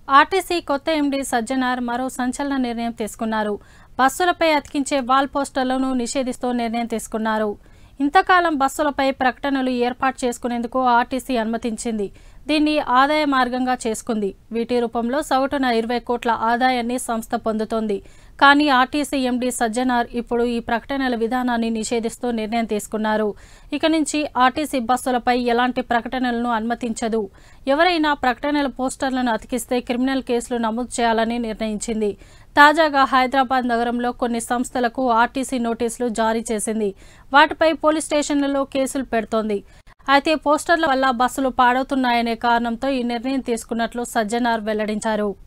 RTC కొత్త MD Sajjanar మరో సంచలన నిర్ణయం తీసుకున్నారు బస్సులపై అతికించే వాల్ పోస్టర్లను నిషేధిస్తూ నిర్ణయం తీసుకున్నారు ఇంతకాలం బస్సులపై ప్రకటనలు ఏర్పాటు చేసుకునేందుకు ఆర్టీసీ అనుమతించింది దీన్ని ఆదాయ మార్గంగా చేసుకుంది వీటి రూపంలో సగటున ఇరవై కోట్ల ఆదాయాన్ని సంస్థ పొందుతోంది కానీ ఆర్టీసీ ఎండీ సజ్జనార్ ఇప్పుడు ఈ ప్రకటనల విధానాన్ని నిషేధిస్తూ నిర్ణయం తీసుకున్నారు ఇక నుంచి ఆర్టీసీ బస్సులపై ఎలాంటి ప్రకటనలను అనుమతించదు ఎవరైనా ప్రకటనల పోస్టర్లను అతికిస్తే క్రిమినల్ కేసులు నమోదు చేయాలని నిర్ణయించింది తాజాగా హైదరాబాద్ నగరంలో కొన్ని సంస్థలకు ఆర్టీసీ నోటీసులు జారీ చేసింది వాటిపై పోలీస్ స్టేషన్లలో కేసులు పెడుతోంది అయితే పోస్టర్ల వల్ల బస్సులు పాడవుతున్నాయనే కారణంతో ఈ నిర్ణయం తీసుకున్నట్లు సజ్జనార్ వెల్లడించారు